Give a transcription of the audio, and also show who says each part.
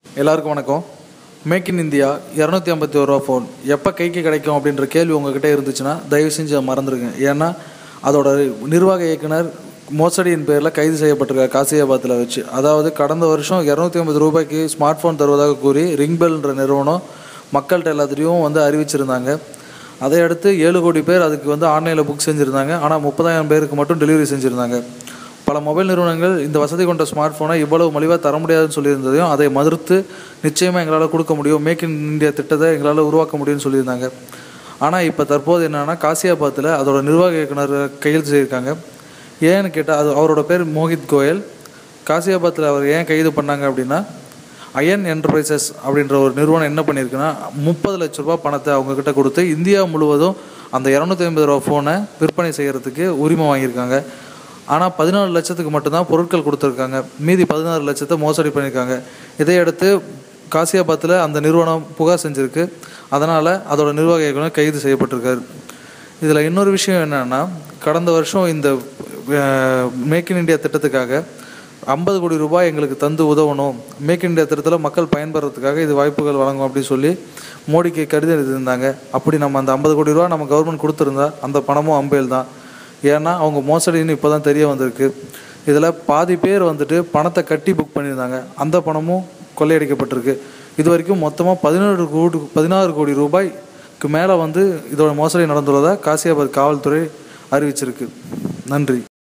Speaker 1: எல்லாருக்கும் வணக்கம் make in India இரநூத்தி ஐம்பத்தி ஒரு ரூபா ஃபோன் எப்போ கைக்கு கிடைக்கும் அப்படின்ற கேள்வி உங்ககிட்ட இருந்துச்சுன்னா தயவு செஞ்சு அதை மறந்துடுங்க ஏன்னா அதோட நிர்வாக இயக்குனர் மோசடியின் பேரில் கைது செய்யப்பட்டிருக்கார் காசியாபாத்தில் வச்சு அதாவது கடந்த வருஷம் இரநூத்தி ஐம்பது ரூபாய்க்கு ஸ்மார்ட் ஃபோன் தருவதாக கூறி ரிங்பெல்ன்ற நிறுவனம் மக்கள்கிட்ட எல்லாத்துலேயும் வந்து அறிவிச்சிருந்தாங்க அதை அடுத்து ஏழு கோடி பேர் அதுக்கு வந்து ஆன்லைனில் புக் செஞ்சுருந்தாங்க ஆனால் முப்பதாயிரம் பேருக்கு மட்டும் டெலிவரி செஞ்சுருந்தாங்க பல மொபைல் நிறுவனங்கள் இந்த வசதி கொண்ட ஸ்மார்ட் ஃபோனை இவ்வளவு மலிவாக தர முடியாதுன்னு சொல்லியிருந்ததையும் அதை மறுத்து நிச்சயமாக எங்களால் கொடுக்க முடியும் மேக் இன் இந்தியா திட்டத்தை எங்களால் உருவாக்க முடியும்னு சொல்லியிருந்தாங்க ஆனால் இப்போ தற்போது என்னென்னா காசியாபாத்தில் அதோட நிர்வாக இயக்குனர் கையெழுத்து செய்திருக்காங்க ஏன்னு கேட்டால் அது அவரோட பேர் மோஹித் கோயல் காசியாபாத்தில் அவர் ஏன் கைது பண்ணாங்க அப்படின்னா அயன் என்டர்பிரைசஸ் அப்படின்ற ஒரு நிறுவனம் என்ன பண்ணியிருக்குன்னா முப்பது லட்ச ரூபாய் பணத்தை அவங்கக்கிட்ட கொடுத்து இந்தியா முழுவதும் அந்த இரநூத்தி ஐம்பது ரூபா ஃபோனை விற்பனை செய்கிறதுக்கு உரிமை வாங்கியிருக்காங்க ஆனால் பதினாலு லட்சத்துக்கு மட்டும்தான் பொருட்கள் கொடுத்துருக்காங்க மீதி பதினாறு லட்சத்தை மோசடி பண்ணியிருக்காங்க இதையடுத்து காசியாபாத்தில் அந்த நிறுவனம் புகார் செஞ்சுருக்கு அதனால் அதோட நிர்வாக இயக்குனர் கைது செய்யப்பட்டிருக்காரு இதில் இன்னொரு விஷயம் என்னென்னா கடந்த வருஷம் இந்த மேக் இன் இந்தியா திட்டத்துக்காக ஐம்பது கோடி ரூபாய் எங்களுக்கு தந்து உதவணும் மேக் இன் இந்தியா திட்டத்தில் மக்கள் பயன்படுறதுக்காக இது வாய்ப்புகள் வழங்கும் அப்படின்னு சொல்லி மோடிக்கு கடிதம் எழுதியிருந்தாங்க அப்படி நம்ம அந்த ஐம்பது கோடி ரூபா நம்ம கவர்மெண்ட் கொடுத்துருந்தா அந்த பணமும் அம்பேல் தான் ஏன்னா அவங்க மோசடின்னு இப்போ தான் தெரிய வந்திருக்கு இதில் பாதி பேர் வந்துட்டு பணத்தை கட்டி புக் பண்ணியிருந்தாங்க அந்த பணமும் கொள்ளையடிக்கப்பட்டிருக்கு இது வரைக்கும் மொத்தமாக பதினேழு கோடி பதினாறு கோடி ரூபாய்க்கு மேலே வந்து இதோட மோசடி நடந்துள்ளதாக காசியாபாத் காவல்துறை அறிவிச்சிருக்கு நன்றி